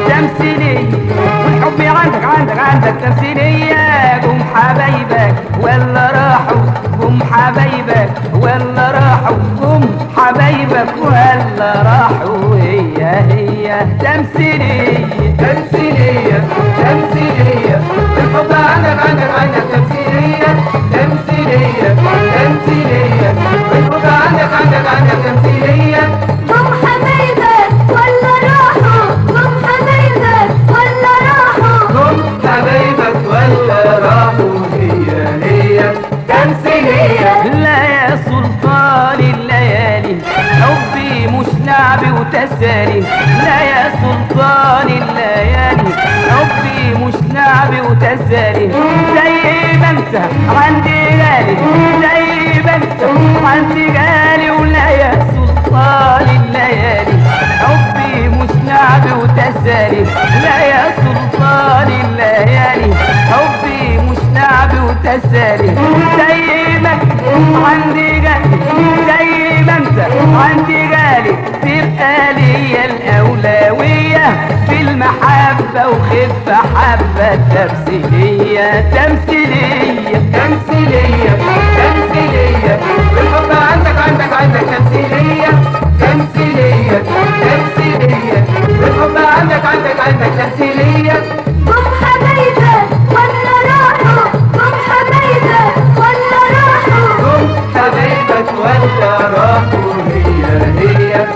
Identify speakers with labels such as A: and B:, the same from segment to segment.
A: تمثيلية والحب عندك عندك عندك تمثيلية قوم حبايبك ولا راحوا قوم حبايبك ولا راحوا قوم حبايبك ولا راحوا هي هي تمثيلية
B: تمثيلية تمثيلية الحب عندك عندك عندك تمثيلية تمثيلية تمثيلية الحب عندك عندك عندك تمثيلية
C: قوم حبايبك ولا راحوا قوم حبايبك ولا راحوا
B: هم حبايبك ولا راحوا هي هي تمثيلية
A: لا يا سلطان الليالي حبي مش لعب وتسالي لا يا سلطان الليالي حبي مش لعب وتسالي زي ما انت عندي غالي زي ما انت عندي غالي ولا يا سلطان الليالي حبي مش لعب وتسالي لا يا سلطان الليالي حبي مش لعب وتسالي زي ما انت عندي غالي زي ما انت عندي غالي تبقى ليا الأولوية في المحبة وخفة حبة تمثيلية تمثيلية
B: تمثيلية تمثيلية الحب عندك عندك عندك تمثيلية تمثيلية تمثيلية الحب عندك عندك عندك تمثيلية
C: قوم حبايبك ولا راحوا قوم حبايبك ولا راحوا
B: هم حبايبك ولا راحوا هي هي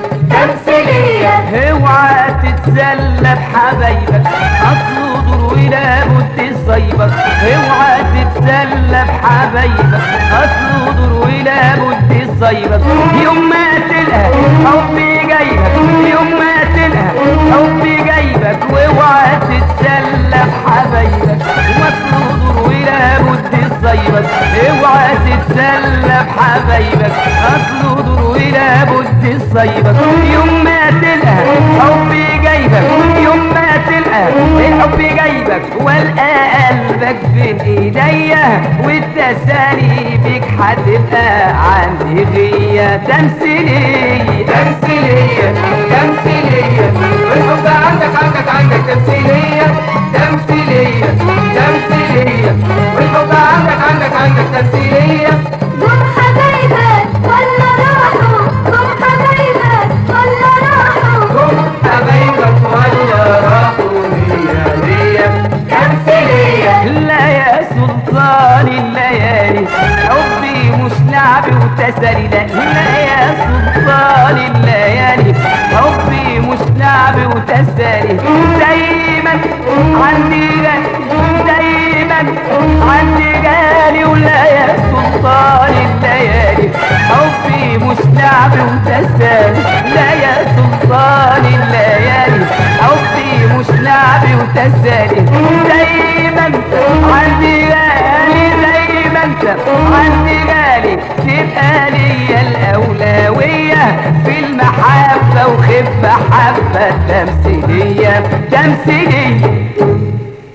B: تمثيلية
A: اوعى تتسلى بحبايبك اصله دور ولا بد يصيبك اوعى تتسلى بحبايبك اصله دور ولا بد يصيبك يوم ما تلقى حبي جايبك يوم ما تلقى حبي جايبك واوعى تتسلى بحبايبك واصله دور ولا بد يصيبك اوعى تتسلى بحبايبك اصله دور ولا بد يصيبك يوم ما تلقى حبي جايبك يوم ما تلقى الحب جايبك والقى قلبك بين ايديا والتسالي بيك هتبقى عندي غية تمثيلية
B: تمثيلية تمثيلية الحب عندك عندك عندك تمثيلية تمثيلية تمثيلية الحب عندك عندك عندك تمثيلية
C: قوم حبايبك ولا راحوا قوم حبايبك ولا راحوا
B: هم حبايبك ولا راحوا هي هي تمثيلية
A: لا يا سلطان الليالي حبي مش لعب وتسالي لا لا يا سلطان الليالي حبي مش لعب وتسالي دايما عندي غالي دايما عندي غالي ولا يا سلطان الليالي حبي مش لعب وتسالي لا يا سلطان الليالي حبي مش لعب وتسالي دايما عندي غالي زي ما انت عندي غالي تبقى ليا الأولوية في المحبة وخفة حبة تمثيلية تمثيلية